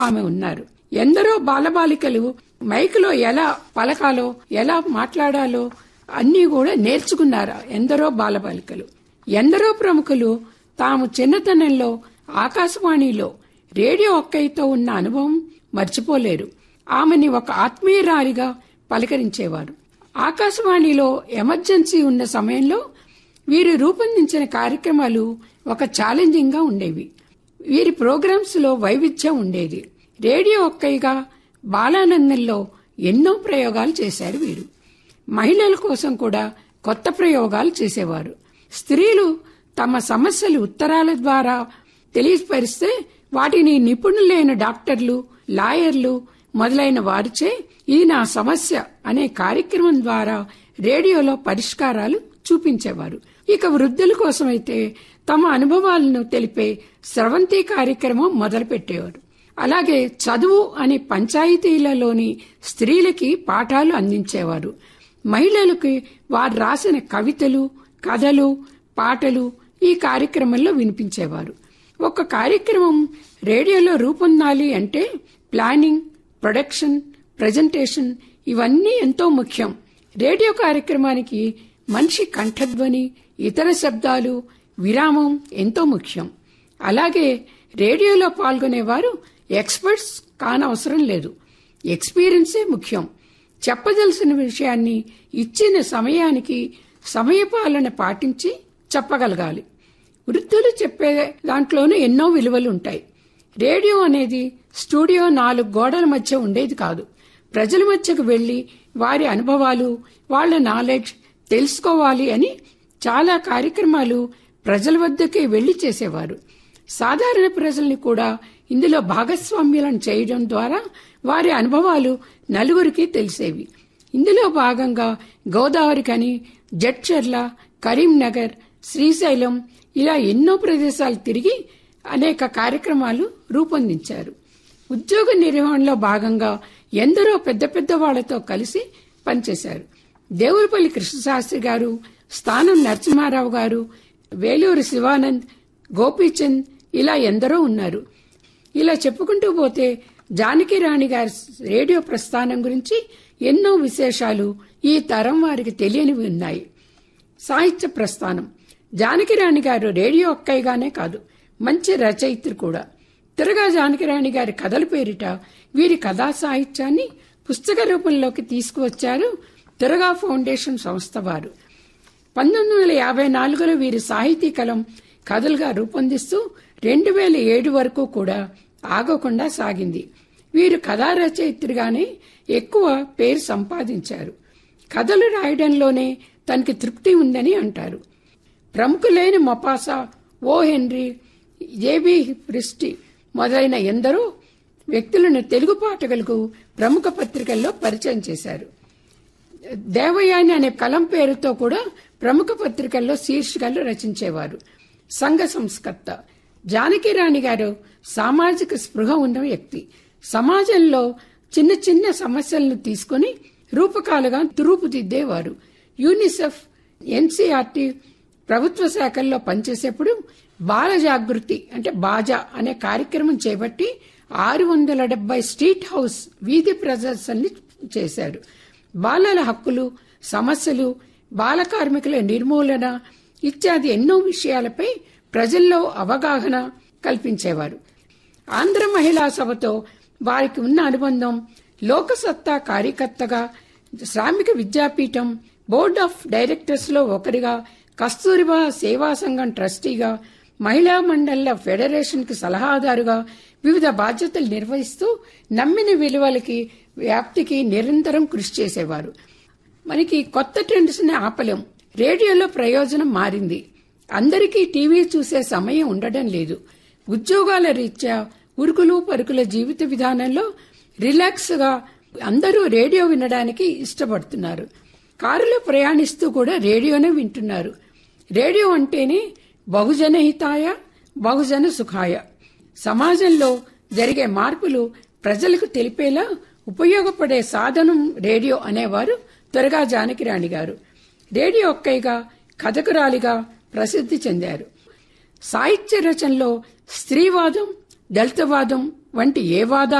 ఆమె ఉన్నారు ఎందరో బాలబాలికలు మైకులో ఎలా పలకాలో ఎలా మాట్లాడాలో అన్నీ కూడా నేర్చుకున్నారు ఎందరో బాలబాలికలు ఎందరో ప్రముఖులు తాము చిన్నతనంలో ఆకాశవాణిలో రేడియో ఒక్కయితో ఉన్న అనుభవం మర్చిపోలేరు ఆమెని ఒక ఆత్మీయరాలిగా పలకరించేవారు ఆకాశవాణిలో ఎమర్జెన్సీ ఉన్న సమయంలో వీరు రూపొందించిన కార్యక్రమాలు ఒక ఛాలెంజింగ్ గా ఉండేవి వీరి ప్రోగ్రామ్స్ లో వైవిధ్యం ఉండేది రేడియో ఒక్కయిగా బాలానందంలో ఎన్నో ప్రయోగాలు చేశారు వీరు మహిళల కోసం కూడా కొత్త ప్రయోగాలు చేసేవారు స్త్రీలు తమ సమస్యలు ఉత్తరాల ద్వారా తెలియపరిస్తే వాటిని నిపుణులైన డాక్టర్లు లాయర్లు మొదలైన వారిచే ఇది నా సమస్య అనే కార్యక్రమం ద్వారా రేడియోలో పరిష్కారాలు చూపించేవారు ఇక వృద్ధుల కోసమైతే తమ అనుభవాలను తెలిపే స్రవంతి కార్యక్రమం మొదలుపెట్టేవారు అలాగే చదువు అనే పంచాయతీలలోని స్త్రీలకి పాఠాలు అందించేవారు మహిళలకి వారు రాసిన కవితలు కథలు పాటలు ఈ కార్యక్రమంలో వినిపించేవారు ఒక కార్యక్రమం రేడియోలో రూపొందాలి అంటే ప్లానింగ్ ప్రొడక్షన్ ప్రజెంటేషన్ ఇవన్నీ ఎంతో ముఖ్యం రేడియో కార్యక్రమానికి మనిషి కంఠధ్వని ఇతర శబ్దాలు విరామం ఎంతో ముఖ్యం అలాగే రేడియోలో పాల్గొనేవారు ఎక్స్పర్ట్స్ కానవసరం లేదు ఎక్స్పీరియన్సే ముఖ్యం చెప్పదలసిన విషయాన్ని ఇచ్చిన సమయానికి సమయపాలన పాటించి చెప్పగలగాలి వృద్ధులు చెప్పే దాంట్లోనూ ఎన్నో విలువలు ఉంటాయి రేడియో అనేది స్టూడియో నాలుగు గోడల మధ్య ఉండేది కాదు ప్రజల మధ్యకు వెళ్లి వారి అనుభవాలు వాళ్ళ నాలెడ్జ్ తెలుసుకోవాలి అని చాలా కార్యక్రమాలు ప్రజల వద్దకే వెళ్లి చేసేవారు సాధారణ ప్రజల్ని కూడా ఇందులో భాగస్వామ్యాలను చేయడం ద్వారా వారి అనుభవాలు నలుగురికి తెలిసేవి ఇందులో భాగంగా గోదావరికని జడ్చర్ల కరీంనగర్ శ్రీశైలం ఇలా ఎన్నో ప్రదేశాలు తిరిగి అనేక కార్యక్రమాలు రూపొందించారు ఉద్యోగ నిర్వహణలో భాగంగా ఎందరో పెద్ద పెద్ద వాళ్లతో కలిసి పనిచేశారు దేవులపల్లి కృష్ణశాస్త్రి గారు స్థానం నరసింహారావు గారు వేలూరు శివానంద్ గోపీచంద్ ఇలా ఎందరో ఉన్నారు ఇలా చెప్పుకుంటూ పోతే జానకి రాణి గారి రేడియో ప్రస్థానం గురించి ఎన్నో విశేషాలు ఈ తరం వారికి తెలియనివి ఉన్నాయి సాహిత్య ప్రస్థానం జానకిరాణి గారు రేడియో ఒక్కయిగానే కాదు మంచి రచయిత్రి కూడా తిరగా జానకిరాణి గారి కథల పేరిట వీరి కథా సాహిత్యాన్ని పుస్తక రూపంలోకి తీసుకువచ్చారు తిరగా ఫౌండేషన్ సంస్థ వారు పంతొమ్మిది వందల యాభై నాలుగులో వీరి సాహితీ కలం కథలుగా రూపొందిస్తూ రెండు వేల ఏడు వరకు కూడా ఆగకుండా సాగింది వీరు కథా రచయిత్రిగానే ఎక్కువ పేరు సంపాదించారు కథలు రాయడంలోనే తనకి తృప్తి ఉందని అంటారు ప్రముఖులైన Maupassant O Henry J B Christie మొదలైన ఎందరో వ్యక్తులను తెలుగు పాఠకులకు ప్రముఖ పత్రికల్లో పరిచయం చేశారు దేవయాని అనే కలం పేరుతో కూడా ప్రముఖ పత్రికల్లో శీర్షికలు రచించేవారు సంఘ సంస్కర్త జానకిరాణి గారు సామాజిక స్పృహ ఉన్న వ్యక్తి సమాజంలో చిన్న చిన్న సమస్యలను తీసుకుని రూపకాలుగా రూపుదిద్దేవారు యూనిసెఫ్ ఎన్సీఆర్టీ ప్రభుత్వ శాఖల్లో పనిచేసేప్పుడు బాల జాగృతి అంటే బాజా అనే కార్యక్రమం చేపట్టి ఆరు వందల డెబ్బై స్ట్రీట్ హౌస్ వీధి ప్రదర్శనలు చేశారు బాలల హక్కులు సమస్యలు బాల కార్మికుల నిర్మూలన ఇత్యాది ఎన్నో విషయాలపై ప్రజల్లో అవగాహన కల్పించేవారు ఆంధ్ర మహిళా సభతో వారికి ఉన్న అనుబంధం లోకసత్తా కార్యకర్తగా శ్రామిక విద్యాపీఠం బోర్డ్ ఆఫ్ డైరెక్టర్స్ లో ఒకరిగా కస్తూరిబా సేవా సంఘం ట్రస్టీగా మహిళా మండళ్ల ఫెడరేషన్ కి సలహాదారుగా వివిధ బాధ్యతలు నిర్వహిస్తూ నమ్మిన విలువలకి వ్యాప్తికి నిరంతరం కృషి చేసేవారు మనకి కొత్త ట్రెండ్స్ ని ఆపలేం రేడియోలో ప్రయోజనం మారింది అందరికీ టీవీ చూసే సమయం ఉండడం లేదు ఉద్యోగాల రీత్యా ఉరుకులు పరుకుల జీవిత విధానంలో రిలాక్స్ గా అందరూ రేడియో వినడానికి ఇష్టపడుతున్నారు కారులో ప్రయాణిస్తూ కూడా రేడియోనే వింటున్నారు రేడియో అంటేనే బహుజన హితాయ బహుజన సుఖాయ సమాజంలో జరిగే మార్పులు ప్రజలకు తెలిపేలా ఉపయోగపడే సాధనం రేడియో అనేవారు త్వరగా జానకిరాణి గారు రేడియో ఒక్కైగా కథకురాలిగా ప్రసిద్ధి చెందారు సాహిత్య రచనలో స్త్రీవాదం దళితవాదం వంటి ఏ వాదాలు